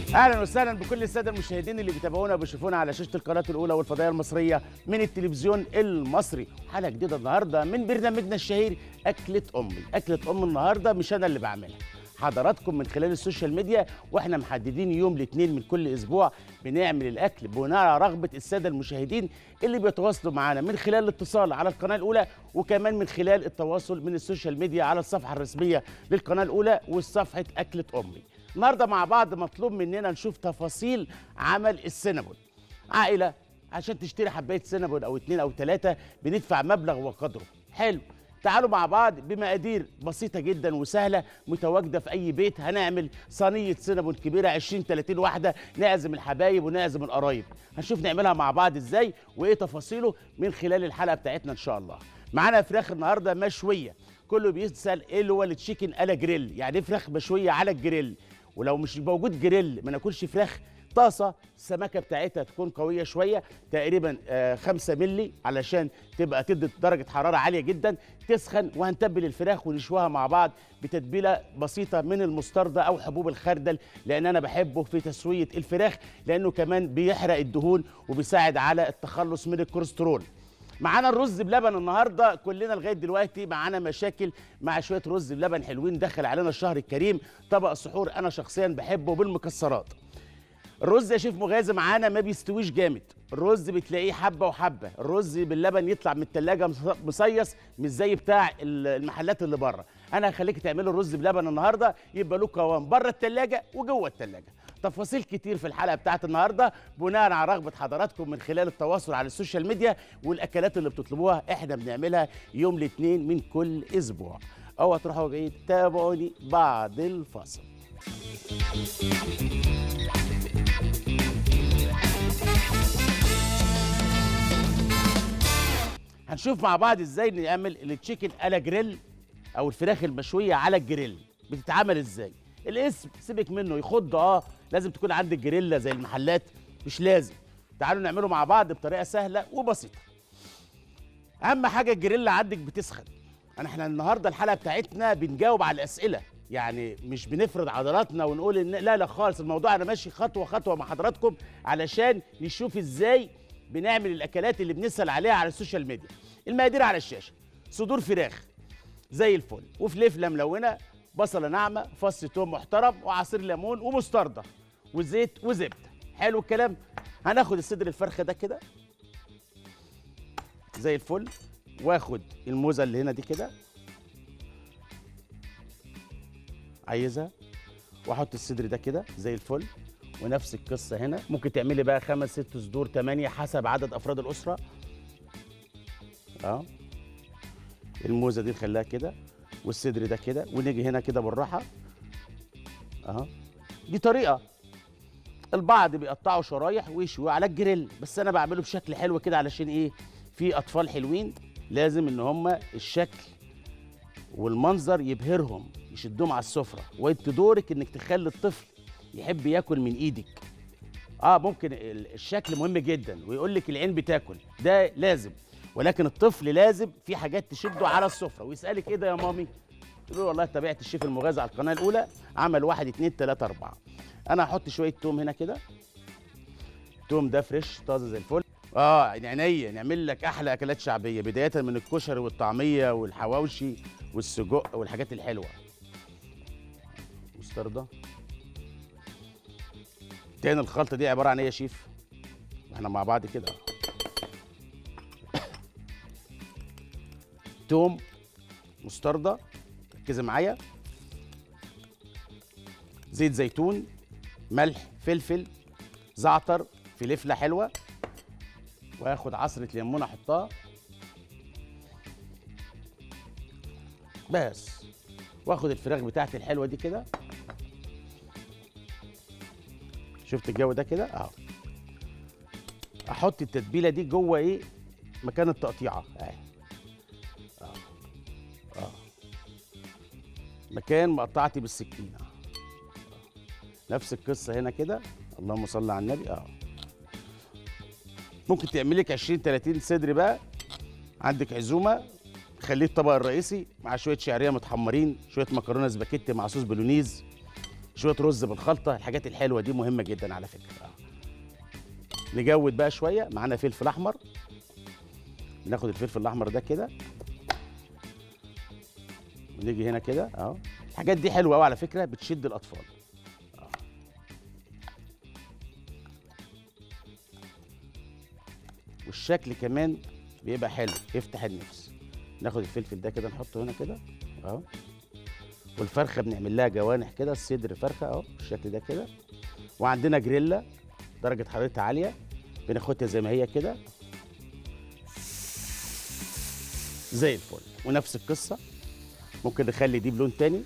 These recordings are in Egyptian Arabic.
اهلا وسهلا بكل الساده المشاهدين اللي بيتابعونا وبيشوفونا على شاشه القناه الاولى والفضائيه المصريه من التلفزيون المصري حلقه جديده النهارده من برنامجنا الشهير اكله امي اكله ام النهارده مش انا اللي بعملها حضراتكم من خلال السوشيال ميديا واحنا محددين يوم الاثنين من كل اسبوع بنعمل الاكل بناء على رغبه الساده المشاهدين اللي بيتواصلوا معانا من خلال الاتصال على القناه الاولى وكمان من خلال التواصل من السوشيال ميديا على الصفحه الرسميه للقناه الاولى وصفحه اكله امي النهارده مع بعض مطلوب مننا نشوف تفاصيل عمل السينابون عائله عشان تشتري حبايه سينابون او اتنين او تلاته بندفع مبلغ وقدره حلو تعالوا مع بعض بمقادير بسيطة جدا وسهلة متواجدة في أي بيت هنعمل صينية سينابون كبيرة 20 30 واحدة نعزم الحبايب ونعزم القرايب هنشوف نعملها مع بعض إزاي وإيه تفاصيله من خلال الحلقة بتاعتنا إن شاء الله معانا فراخ النهاردة مشوية كله بيسأل إيه اللي هو التشيكن على جريل يعني إيه فراخ مشوية على الجريل ولو مش موجود جريل ما ناكلش فراخ طاسه السمكه بتاعتها تكون قويه شويه تقريبا 5 مللي علشان تبقى تدي درجه حراره عاليه جدا تسخن وهنتبل الفراخ ونشويها مع بعض بتتبيله بسيطه من المستردة او حبوب الخردل لان انا بحبه في تسويه الفراخ لانه كمان بيحرق الدهون وبيساعد على التخلص من الكوليسترول معانا الرز بلبن النهارده كلنا لغايه دلوقتي معانا مشاكل مع شويه رز بلبن حلوين دخل علينا الشهر الكريم طبق السحور انا شخصيا بحبه بالمكسرات الرز يا شيف مغازي معانا ما بيستويش جامد الرز بتلاقيه حبه وحبه الرز باللبن يطلع من التلاجة مصيص مش زي بتاع المحلات اللي بره انا هخليك تعملوا الرز بلبن النهارده يبقى له قوام بره التلاجة وجوه التلاجة تفاصيل كتير في الحلقه بتاعت النهارده بناء على رغبه حضراتكم من خلال التواصل على السوشيال ميديا والاكلات اللي بتطلبوها احنا بنعملها يوم الاثنين من كل اسبوع اوعى تروحوا بعيد تابعوني بعد الفاصل هنشوف مع بعض ازاي نعمل التشيكن على جريل او الفراخ المشويه على الجريل بتتعمل ازاي الاسم سيبك منه يخض اه لازم تكون عندك جريلا زي المحلات مش لازم تعالوا نعمله مع بعض بطريقه سهله وبسيطه اهم حاجه الجريلا عندك بتسخن انا احنا النهارده الحلقه بتاعتنا بنجاوب على الاسئله يعني مش بنفرض عضلاتنا ونقول ان لا لا خالص الموضوع انا ماشي خطوه خطوه مع حضراتكم علشان نشوف ازاي بنعمل الاكلات اللي بنسال عليها على السوشيال ميديا المقادير على الشاشه صدور فراخ زي الفل وفلفله ملونه بصله ناعمه فص توم محترم وعصير ليمون ومستردة وزيت وزبده حلو الكلام هناخد الصدر الفرخه ده كده زي الفل واخد الموزه اللي هنا دي كده عايزها واحط الصدر ده كده زي الفل ونفس القصه هنا ممكن تعملي بقى خمس ست صدور تمانية حسب عدد افراد الاسره اه الموزه دي نخليها كده والصدر ده كده ونيجي هنا كده بالراحه اهو دي طريقه البعض بيقطعوا شرايح ويشوي على الجريل بس انا بعمله بشكل حلو كده علشان ايه في اطفال حلوين لازم ان هم الشكل والمنظر يبهرهم يشدهم على السفره وانت دورك انك تخلي الطفل يحب ياكل من ايدك اه ممكن الشكل مهم جدا ويقول لك العين بتاكل ده لازم ولكن الطفل لازم في حاجات تشده على السفره ويسالك ايه ده يا مامي تقول له والله تابعت الشيف المغازي على القناه الاولى عمل واحد اتنين تلاته اربعه انا هحط شويه توم هنا كده توم ده فريش طازه زي الفل اه عينيا نعمل لك احلى اكلات شعبيه بدايه من الكشري والطعميه والحواوشي والسجق والحاجات الحلوه مستردة تاني الخلطه دي عباره عن ايه يا شيف احنا مع بعض كده توم مستردة ركزي معايا زيت زيتون ملح فلفل زعتر فلفله حلوه واخد عصره ليمونه احطها بس واخد الفراخ بتاعتي الحلوه دي كده شفت الجو ده كده اهو احط التتبيله دي جوه ايه مكان التقطيعه اهي اه اه مكان مقطعتي بالسكينه آه. نفس القصه هنا كده اللهم صل على النبي اه ممكن تعمل لك 20 30 صدر بقى عندك عزومه خليه الطبق الرئيسي مع شويه شعريه متحمرين شويه مكرونه سباكيتي مع صوص بولونيز شويه رز بالخلطه الحاجات الحلوه دي مهمه جدا على فكره آه. نجود بقى شويه معانا فلفل احمر ناخد الفلفل الاحمر ده كده ونيجي هنا كده اهو الحاجات دي حلوه قوي على فكره بتشد الاطفال آه. والشكل كمان بيبقى حلو يفتح النفس ناخد الفلفل ده كده نحطه هنا كده اهو والفرخه بنعمل لها جوانح كده الصدر فرخه اهو بالشكل ده كده وعندنا جريلا درجه حرارتها عاليه بناخدها زي ما هي كده زي الفل ونفس القصه ممكن نخلي دي بلون تاني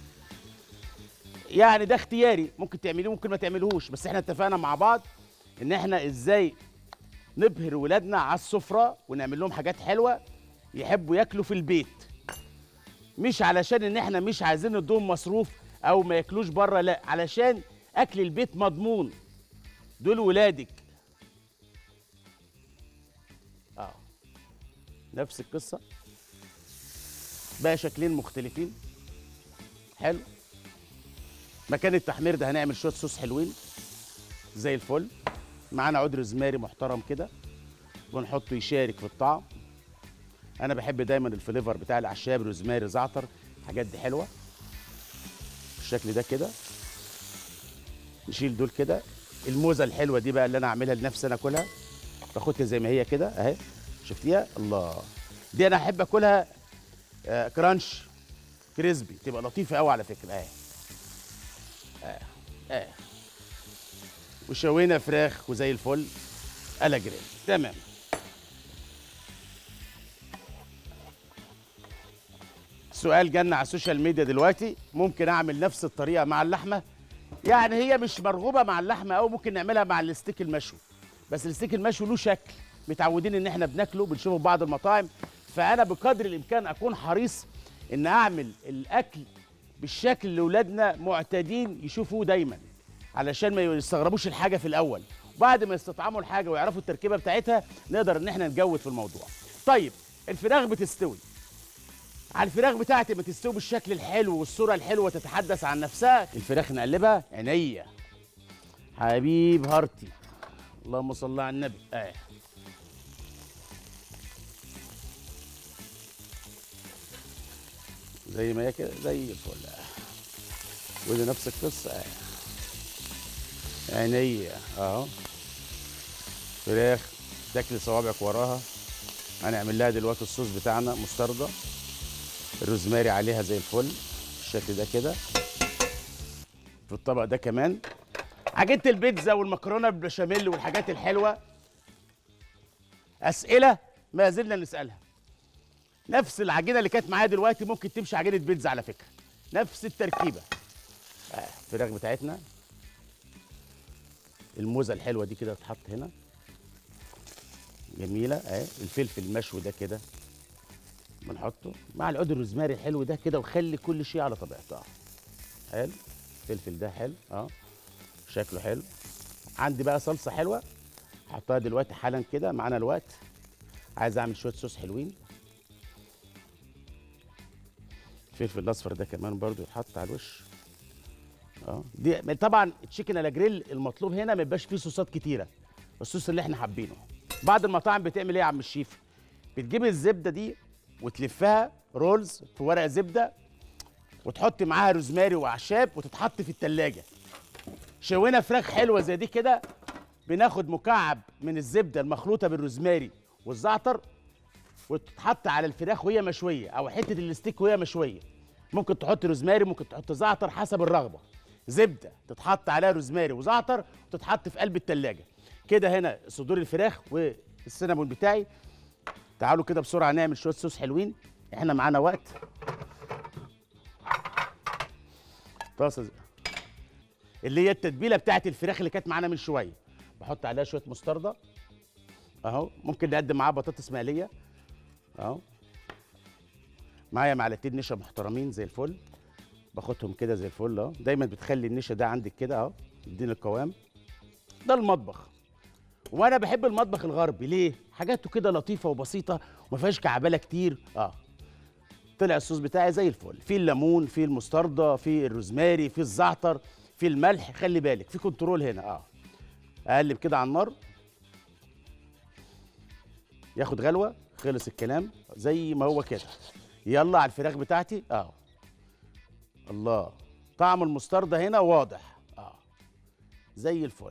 يعني ده اختياري ممكن تعمليه ممكن ما تعملهوش بس احنا اتفقنا مع بعض ان احنا ازاي نبهر ولادنا على السفره ونعمل لهم حاجات حلوه يحبوا ياكلوا في البيت مش علشان ان احنا مش عايزين ندوم مصروف او ما ياكلوش بره لا علشان اكل البيت مضمون دول ولادك اه نفس القصه بقى شكلين مختلفين حلو مكان التحمير ده هنعمل شويه صوص حلوين زي الفل معانا عود روزماري محترم كده ونحطه يشارك في الطعم انا بحب دايما الفليفر بتاع الاعشاب روزماري زعتر الحاجات دي حلوه بالشكل ده كده نشيل دول كده الموزه الحلوه دي بقى اللي انا اعملها لنفسي انا اكلها باخدها زي ما هي كده اهي شفتيها الله دي انا احب اكلها آه كرانش كريسبي تبقى لطيفه قوي على فكره اهي اه اه وشوينا فراخ وزي الفل على جريل تمام سؤال جالنا على السوشيال ميديا دلوقتي ممكن اعمل نفس الطريقه مع اللحمه يعني هي مش مرغوبه مع اللحمه او ممكن نعملها مع الستيك المشوي بس الستيك المشوي له شكل متعودين ان احنا بناكله بنشوفه في بعض المطاعم فانا بقدر الامكان اكون حريص ان اعمل الاكل بالشكل اللي اولادنا معتادين يشوفوه دايما علشان ما يستغربوش الحاجه في الاول بعد ما يستطعموا الحاجه ويعرفوا التركيبه بتاعتها نقدر ان احنا نجود في الموضوع طيب الفراخ بتستوي على الفراخ بتاعتي ما تستوي بالشكل الحلو والصوره الحلوه تتحدث عن نفسها الفراخ نقلبها عينيا حبيب هارتي اللهم صل على النبي اه زي ما هي كده زي الفل آه. ودي نفس القصه اه عينيا اهو فراخ تاكل صوابعك وراها هنعمل لها دلوقتي الصوص بتاعنا مستردة الروزماري عليها زي الفل بالشكل ده كده في الطبق ده كمان عجينه البيتزا والمكرونه بالبشاميل والحاجات الحلوه اسئله ما زلنا نسالها نفس العجينه اللي كانت معايا دلوقتي ممكن تمشي عجينه بيتزا على فكره نفس التركيبه آه، الفراخ بتاعتنا الموزه الحلوه دي كده تتحط هنا جميله اهي الفلفل المشوي ده كده بنحطه مع العود الروزماري الحلو ده كده وخلي كل شيء على طبيعته اه حلو الفلفل ده حلو اه شكله حلو عندي بقى صلصه حلوه احطها دلوقتي حالا كده معانا الوقت عايز اعمل شويه صوص حلوين الفلفل الاصفر ده كمان برضو يتحط على الوش اه دي طبعا التشيكن على جريل المطلوب هنا ما يبقاش فيه صوصات كتيره الصوص اللي احنا حابينه بعض المطاعم بتعمل ايه يا عم الشيف بتجيب الزبده دي وتلفها رولز في ورق زبده وتحط معاها روزماري واعشاب وتتحط في التلاجة شوينا فراخ حلوه زي دي كده بناخد مكعب من الزبده المخلوطه بالروزماري والزعتر وتتحط على الفراخ وهي مشويه او حته الستيك وهي مشويه ممكن تحط روزماري ممكن تحط زعتر حسب الرغبه زبده تتحط عليها روزماري وزعتر وتتحط في قلب التلاجة كده هنا صدور الفراخ والسينامون بتاعي تعالوا كده بسرعه نعمل شويه صوص حلوين احنا معانا وقت طاسه زي- اللي هي التتبيله بتاعت الفراخ اللي كانت معانا من شويه بحط عليها شويه مستردة اهو ممكن نقدم معاها بطاطس مقليه اهو معايا معلقتين نشا محترمين زي الفل باخدهم كده زي الفل اهو دايما بتخلي النشا ده عندك كده اهو يديني القوام ده المطبخ وانا بحب المطبخ الغربي ليه حاجاته كده لطيفه وبسيطه وما فيهاش كعبله كتير اه طلع الصوص بتاعي زي الفل في الليمون في المستردة في الروزماري في الزعتر في الملح خلي بالك في كنترول هنا اه اقلب كده على النار ياخد غلوه خلص الكلام زي ما هو كده يلا على الفراخ بتاعتي اه الله طعم المستردة هنا واضح اه زي الفل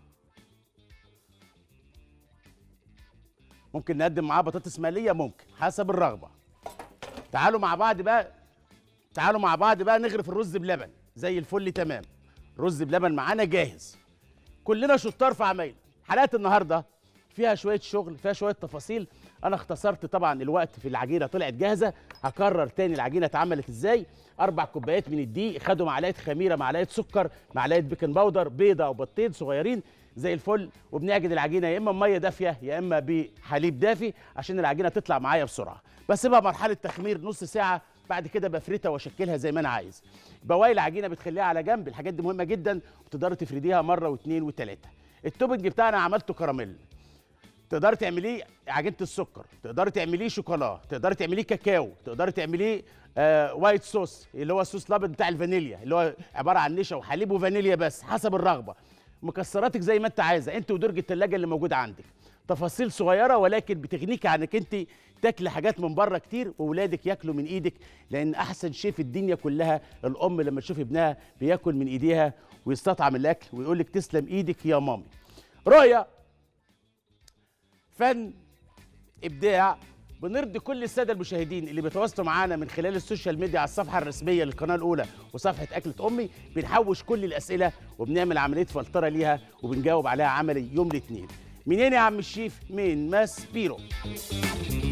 ممكن نقدم معاه بطاطس مقليه ممكن حسب الرغبه تعالوا مع بعض بقى تعالوا مع بعض بقى نغرف الرز بلبن زي الفل تمام رز بلبن معانا جاهز كلنا شطار في عمايل حلقه النهارده فيها شويه شغل فيها شويه تفاصيل انا اختصرت طبعا الوقت في العجينه طلعت جاهزه هكرر تاني العجينه اتعملت ازاي اربع كوبايات من الدقيق خدوا معلقه خميره معلقه سكر معلقه بيكنج باودر بيضه او بيضتين صغيرين زي الفل وبنعجن العجينه يا اما بميه دافيه يا اما بحليب دافي عشان العجينه تطلع معايا بسرعه بسيبها مرحله تخمير نص ساعه بعد كده بفردها واشكلها زي ما انا عايز بواقي العجينه بتخليها على جنب الحاجات دي مهمه جدا وتقدري تفرديها مره واثنين وثلاثه التوبنج بتاعنا عملته كراميل تقدري تعمليه عجينه السكر تقدري تعمليه شوكولا تقدري تعمليه كاكاو تقدري تعمليه آه وايت صوص اللي هو الصوص الابيض بتاع الفانيليا اللي هو عباره عن نشا وحليب وفانيليا بس حسب الرغبه مكسراتك زي ما انت عايزه انت ودرج الثلاجه اللي موجود عندك تفاصيل صغيره ولكن بتغنيك عنك انت تاكلي حاجات من بره كتير واولادك ياكلوا من ايدك لان احسن شيء في الدنيا كلها الام لما تشوف ابنها بياكل من ايديها ويستطعم الاكل ويقول لك تسلم ايدك يا مامي رؤيه فن ابداع بنرضي كل الساده المشاهدين اللي بيتواصلوا معانا من خلال السوشيال ميديا على الصفحه الرسميه للقناه الاولى وصفحه اكله امي بنحوش كل الاسئله وبنعمل عمليه فلتره ليها وبنجاوب عليها عملي يوم الاثنين منين يا عم الشيف من ماس بيرو